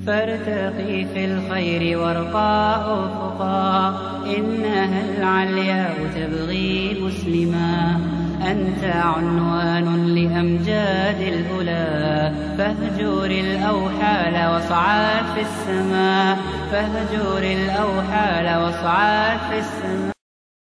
فارتقي في الخير وارقى أفقا إنها العلياء تبغي مسلما أنت عنوان لأمجاد الأولى فاهجر الأوحال واصعد في السماء فاهجر الأوحال واصعد في السماء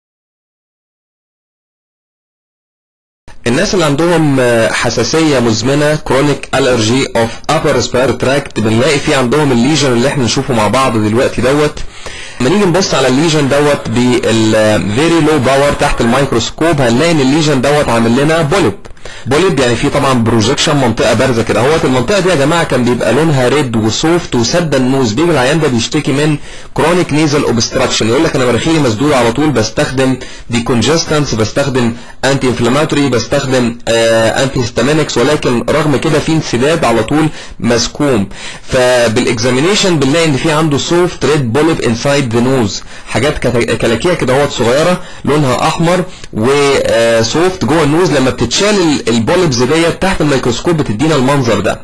الناس اللي عندهم حساسيه مزمنه كرونيك الرجي اوف upper respiratory tract بنلاقي في عندهم الليجن اللي احنا نشوفه مع بعض دلوقتي دوت لما نيجي نبص على الليجن دوت بالفيري لو باور تحت الميكروسكوب هنلاقي ان الليجن دوت عامل لنا بوليب بوليب يعني في طبعا بروجكشن منطقه بارزه كده اهوت المنطقه دي يا جماعه كان بيبقى لونها ريد وسوفت وسد النوز بيجي العيان ده بيشتكي من كرونيك نيزل اوبستراكشن يقول لك انا مناخيري مسدوده على طول بستخدم ديكونجستنس بستخدم انتي انفلاماتوري بستخدم آه انتي هيستامينكس ولكن رغم كده في انسداد على طول مسكوم فبالاكزامينيشن بنلاقي ان في عنده سوفت ريد بوليب انسايد ذا نوز حاجات كلاكيه كده اهوت صغيره لونها احمر وسوفت جوه النوز لما بتتشال البوليبز ديت تحت الميكروسكوب بتدينا المنظر ده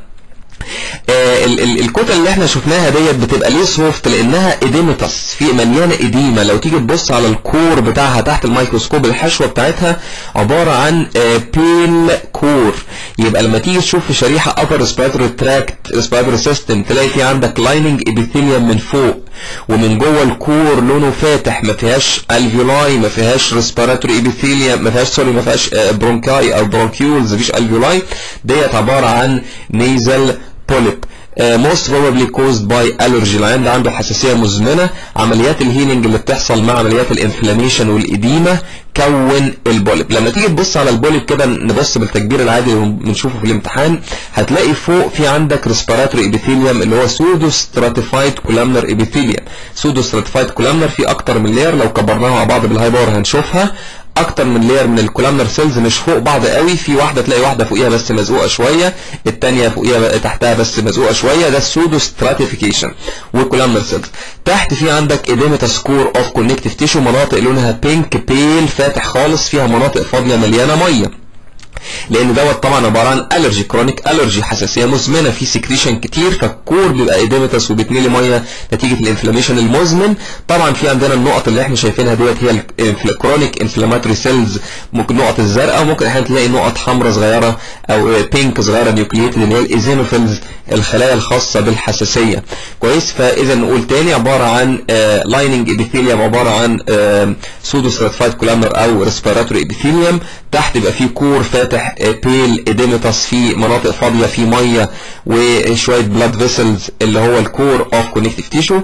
آه الكتل اللي احنا شفناها ديت بتبقى ليه سوفت لانها اديمتس في مليانه اديمه لو تيجي تبص على الكور بتاعها تحت الميكروسكوب الحشوه بتاعتها عباره عن آه بيل كور يبقى لما تيجي تشوف في شريحه upper respiratory tract respiratory system تلاقي في عندك lining epithelium من فوق ومن جوه الكور لونه فاتح ما فيهاش الفيولاي ما فيهاش respiratory epithelium ما فيهاش سوري ما فيهاش برونكاي او برونكيولز مفيش الفيولاي ديت عباره عن nasal polyp Uh, most probably caused by allergy العيان ده عنده حساسيه مزمنه عمليات الهيلينج اللي بتحصل مع عمليات الانفلاميشن والاديمه كون البوليب لما تيجي تبص على البوليب كده نبص بالتكبير العادي اللي بنشوفه في الامتحان هتلاقي فوق في عندك ريسبيراتوري ابيثيليوم اللي هو سودو ستراتيفايد كولامنر ابيثيليوم سودو ستراتيفايد كولامنر في اكتر من لير لو كبرناها مع بعض بالهاي باور هنشوفها اكتر من لير من الكولامنر سيلز مش فوق بعض قوي في واحده تلاقي واحده فوقيها بس مزقوقه شويه الثانيه فوقيها تحتها بس مزقوقه شويه ده السودو ستراتيفيكيشن والكولامنر سيلز تحت في عندك اديمتا سكور اوف كونكتيف تيشو مناطق لونها بينك بيل فاتح خالص فيها مناطق فاضيه مليانه ميه لان دوت طبعا عباره عن الرجي كرونيك الرجي حساسيه مزمنه في سكريشن كتير فالكور بيبقى اديمتس وبتملي ميه نتيجه الانفلاميشن المزمن طبعا في عندنا النقط اللي احنا شايفينها ديت هي الكرونيك انفلاماتوري سيلز ممكن نقط الزرقاء وممكن احيانا تلاقي نقط حمراء صغيره او بينك صغيره نيوكليتد اللي هي الايزينوفيلز الخلايا الخاصه بالحساسيه كويس فاذا نقول تاني عباره عن لايننج ابيثيليوم عباره عن سودو ستراتيفايد كولامر او ريسبيراتوري ابيثيليوم تحت يبقى فيه كور فاتح بيل اديمتس في مناطق فاضيه في ميه وشويه بلاد فيسلز اللي هو الكور اوف كونكتيف تيشو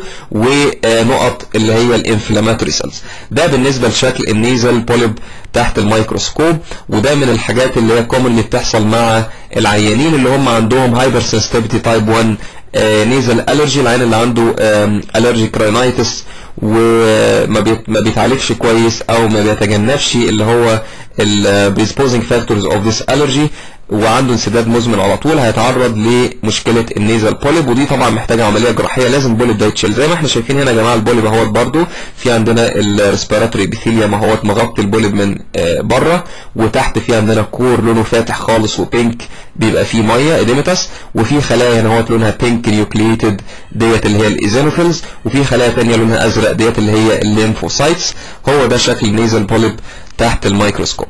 ونقط اللي هي الانفلاماتوري سيلز ده بالنسبه لشكل النيزل بوليب تحت الميكروسكوب وده من الحاجات اللي هي كومنلي بتحصل مع العيانين اللي هم عندهم هايبر سنسيتيفيتي تايب 1 نيزل الرجي العين اللي عنده الرجي كراينايتس وما بيت ما بيتعالجش كويس او ما بيتجنبش اللي هو البريسبوزنج فاكتورز اوف ذيس الرجي وعنده انسداد مزمن على طول هيتعرض لمشكله النيزل بوليب ودي طبعا محتاجه عمليه جراحيه لازم البوليب ده يتشيل زي ما احنا شايفين هنا يا جماعه البوليب اهوت برده في عندنا الريسبيراتوري ابيثيليوم اهوت مغطي البوليب من بره وتحت في عندنا كور لونه فاتح خالص وبينك بيبقى فيه ميه اديمتس وفي خلايا هنا اهوت لونها بينك نيوكليتد ديت اللي هي الايزينوفيلز وفي خلايا ثانيه لونها ازرق ديت اللي هي الليمفوسايتس هو ده شكل النيزل بوليب تحت الميكروسكوب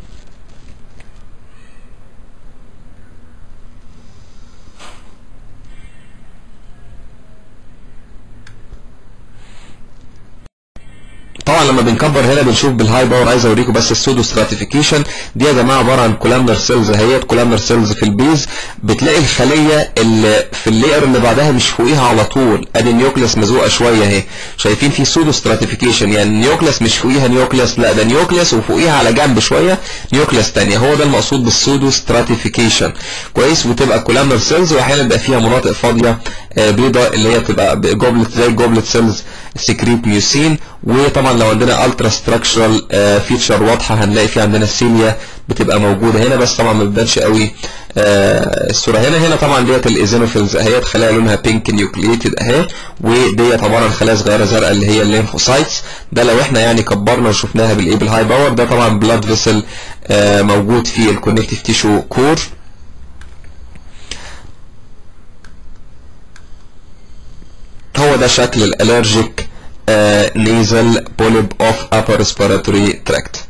طبعا لما بنكبر هنا بنشوف بالهاي باور عايز اوريكم بس السودو ستراتيفيكيشن دي يا جماعه عباره عن كولامنر سيلز اهيت كولامنر سيلز في البيز بتلاقي الخليه اللي في اللير اللي بعدها مش فوقيها على طول ادي النيوكليس مزوقه شويه اهي شايفين في سودو ستراتيفيكيشن يعني النيوكليس مش فوقيها نيوكليس لا ده نيوكليس وفوقيها على جنب شويه نيوكليس ثانيه هو ده المقصود بالسودو ستراتيفيكيشن كويس وتبقى كولامنر سيلز واحيانا بيبقى فيها مناطق فاضيه بيضاء اللي هي بتبقى جوبلت زي جوبلت سيلز سكريت ميوسين وطبعا لو عندنا الترا ستراكشرال فيتشر واضحه هنلاقي في عندنا السيليا بتبقى موجوده هنا بس طبعا ما بتبانش قوي الصوره هنا هنا طبعا ديت الايزينوفيلز اهي خلايا لونها بينك نيوكليتد اهي وديت عباره عن خلايا صغيره زرقاء اللي هي الليمفوسايتس ده لو احنا يعني كبرنا وشفناها بالايه بالهاي باور ده طبعا بلاد فيسل موجود في الكونكتيف تيشو كور هو ده شكل الالرجيك نيزل بوليب اوف upper respiratory tract